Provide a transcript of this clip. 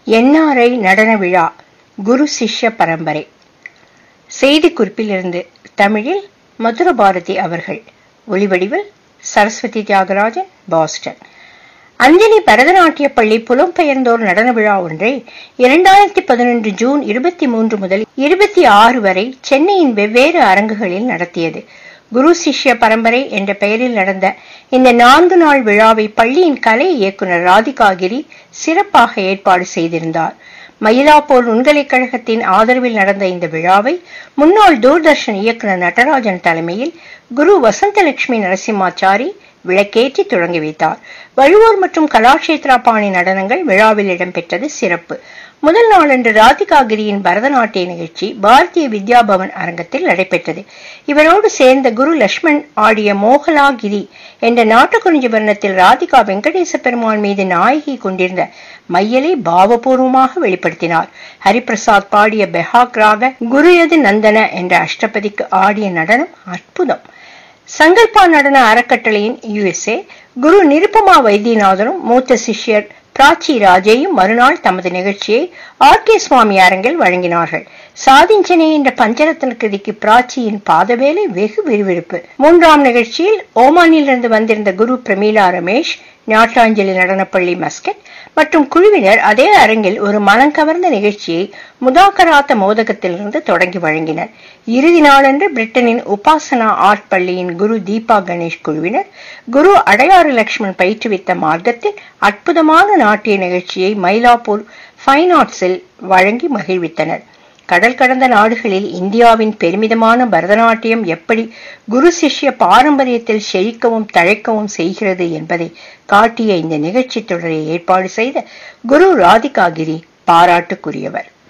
NRI நடன விழா குரு சிஷ்ய பரம்பரை செய்திக்குறிப்பிலிருந்து தமிழில் மதுர பாரதி அவர்கள் ஒளிவடிவில் சரஸ்வதி தியாகராஜன் பாஸ்டன் அஞ்சலி பரதநாட்டிய பள்ளி புலம்பெயர்ந்தோர் நடன விழா ஒன்றை இரண்டாயிரத்தி பதினொன்று ஜூன் இருபத்தி மூன்று முதல் இருபத்தி ஆறு வரை சென்னையின் வெவ்வேறு அரங்குகளில் நடத்தியது குரு சிஷ்ய பரம்பரை என்ற பெயரில் நடந்த இந்த நான்கு நாள் விழாவை பள்ளியின் கலை இயக்குனர் ராதிகாகிரி சிறப்பாக ஏற்பாடு செய்திருந்தார் மயிலாப்பூர் நுண்கலைக்கழகத்தின் ஆதரவில் நடந்த இந்த விழாவை முன்னாள் தூர்தர்ஷன் இயக்குனர் நடராஜன் தலைமையில் குரு வசந்தலட்சுமி நரசிம்மாச்சாரி விளக்கேற்றி தொடங்கி வைத்தார் வழுவூர் மற்றும் கலாஷேத்ரா பாணி நடனங்கள் விழாவில் இடம்பெற்றது சிறப்பு முதல் நாளன்று ராதிகாகிரியின் பரதநாட்டிய நிகழ்ச்சி பாரதிய வித்யாபவன் அரங்கத்தில் நடைபெற்றது இவரோடு சேர்ந்த குரு லட்சுமண் ஆடிய மோகலாகிரி என்ற நாட்டுக்குறிஞ்சி வர்ணத்தில் ராதிகா வெங்கடேச பெருமாள் மீது நாயகி கொண்டிருந்த மையலை பாவபூர்வமாக வெளிப்படுத்தினார் ஹரிபிரசாத் பாடிய பெஹாக் ராக குருயது நந்தன என்ற அஷ்டபதிக்கு ஆடிய நடனம் அற்புதம் சங்கல்பா நடன அறக்கட்டளையின் யுஎஸ்ஏ குரு நிருப்பமா வைத்தியநாதனும் மூத்த சிஷ்யர் பிராச்சி ராஜேயும் மறுநாள் தமது நிகழ்ச்சியை ஆர் கே சுவாமி அரங்கில் வழங்கினார்கள் சாதிஞ்சனே என்ற பஞ்சரத்ன கிருதிக்கு பிராச்சியின் பாதவேலை வெகு விறுவிறுப்பு மூன்றாம் நிகழ்ச்சியில் ஓமானிலிருந்து வந்திருந்த குரு பிரமீளா ரமேஷ் நாட்டாஞ்சலி நடனப்பள்ளி மஸ்கட் மற்றும் குழுவினர் அதே அரங்கில் ஒரு மனங்கவர்ந்த நிகழ்ச்சியை முதாக்கராத்த மோதகத்திலிருந்து தொடங்கி வழங்கினர் இறுதி நாளன்று பிரிட்டனின் உபாசனா ஆர்ட் பள்ளியின் குரு தீபா கணேஷ் குழுவினர் குரு அடையாறு லட்சுமண் பயிற்றுவித்த மார்க்கத்தில் அற்புதமான நாட்டிய நிகழ்ச்சியை மயிலாப்பூர் ஃபைன் ஆர்ட்ஸில் வழங்கி மகிழ்வித்தனர் கடல் கடந்த நாடுகளில் இந்தியாவின் பெருமிதமான பரதநாட்டியம் எப்படி குரு சிஷ்ய பாரம்பரியத்தில் செழிக்கவும் தழைக்கவும் செய்கிறது என்பதை காட்டிய இந்த நிகழ்ச்சி தொடரை ஏற்பாடு செய்த குரு ராதிகாகிரி பாராட்டுக்குரியவர்